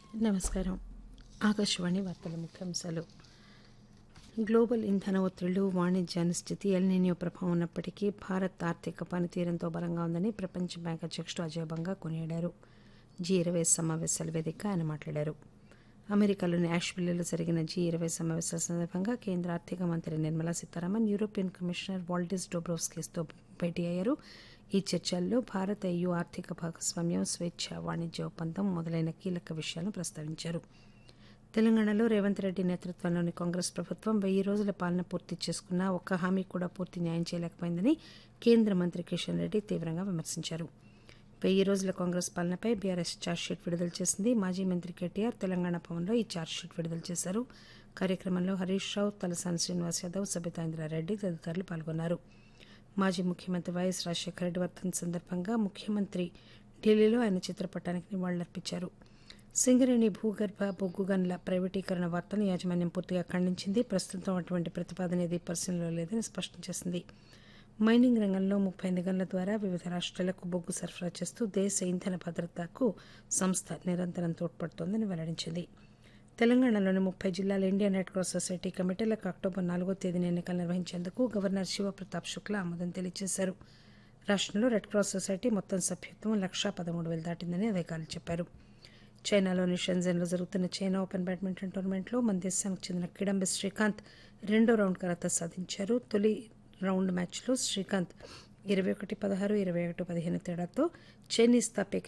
నమస్కారం ఆకాశవాణి వార్తల ముఖ్యాంశాలు గ్లోబల్ ఇంధన ఒత్తిళ్లు వాణిజ్య అనిశ్చితి ఎల్నినియో ప్రభావం ఉన్నప్పటికీ భారత్ ఆర్థిక పనితీరంతో బలంగా ఉందని ప్రపంచ బ్యాంక్ అధ్యక్షుడు అజయ్ బంగా కొనియాడారు జీ ఇరవై సమావేశాల వేదిక ఆయన మాట్లాడారు అమెరికాలోని యాష్విల్లీలో జరిగిన జీ ఇరవై సమావేశాల సందర్భంగా కేంద్ర ఆర్థిక మంత్రి Nirmala Sitharaman European commissioner Valdis డోబ్రోవ్స్కిస్తో భేటీ అయ్యారు ఈ చర్చల్లో భారత్ EU ఆర్థిక భాగస్వామ్యం స్వేచ్ఛ వాణిజ్య ఒప్పందం మొదలైన కీలక విషయాలను ప్రస్తావించారు తెలంగాణలో రేవంత్ రెడ్డి నేతృత్వంలోని కాంగ్రెస్ ప్రభుత్వం వెయ్యి రోజుల పాలన పూర్తి చేసుకున్నా ఒక్క హామీ కూడా పూర్తి న్యాయం చేయలేకపోయిందని కేంద్ర మంత్రి కిషన్ రెడ్డి తీవ్రంగా విమర్శించారు వెయ్యి రోజుల కాంగ్రెస్ పాలనపై బీఆర్ఎస్ ఛార్జ్షీట్ విడుదల చేసింది మాజీ మంత్రి కేటీఆర్ తెలంగాణ భవన్లో ఈ ఛార్జ్షీట్ విడుదల చేశారు కార్యక్రమంలో హరీష్ రావు తలసాని శ్రీనివాస్ యాదవ్ సబితాంద్రారెడ్డి తదితరులు పాల్గొన్నారు మాజీ ముఖ్యమంత్రి వైఎస్ రాజశేఖర రెడ్డి వర్ధన్ సందర్భంగా ముఖ్యమంత్రి ఢిల్లీలో ఆయన చిత్రపటానికి నివాళులర్పించారు సింగరేణి భూగర్భ బొగ్గు గనుల ప్రైవేటీకరణ వార్తను యాజమాన్యం పూర్తిగా ఖండించింది ప్రస్తుతం అటువంటి ప్రతిపాదన ఏది పరిశీలనలో లేదని స్పష్టం చేసింది మైనింగ్ రంగంలో ముప్పై ఎనిమిది గనుల ద్వారా వివిధ రాష్ట్రాలకు బొగ్గు సరఫరా చేస్తూ దేశ ఇంధన భద్రతకు సంస్థ నిరంతరం తోడ్పడుతోందని వెల్లడించింది తెలంగాణలోని ముప్పై జిల్లాల ఇండియన్ రెడ్ క్రాస్ సొసైటీ కమిటీలకు అక్టోబర్ నాలుగో తేదీన ఎన్నికలు నిర్వహించేందుకు గవర్నర్ శివప్రతాప్ శుక్లా ఆమోదం తెలియజేశారు రాష్ట్రంలో రెడ్ క్రాస్ సొసైటీ మొత్తం సభ్యత్వం లక్షా పదమూడు వేలు దాటిందని అధికారులు చెప్పారు చైనాలోని షెంజన్లో జరుగుతున్న చైనా ఓపెన్ బ్యాడ్మింటన్ టోర్నమెంట్లో మన దేశానికి చెందిన కిడంబి శ్రీకాంత్ రెండో రౌండ్ అర్హత సాధించారు తొలి రౌండ్ మ్యాచ్లో శ్రీకాంత్ ఇరవై ఒకటి పదహారు ఇరవై ఒకటి పదిహేను తేడాతో చైనీస్ తాపే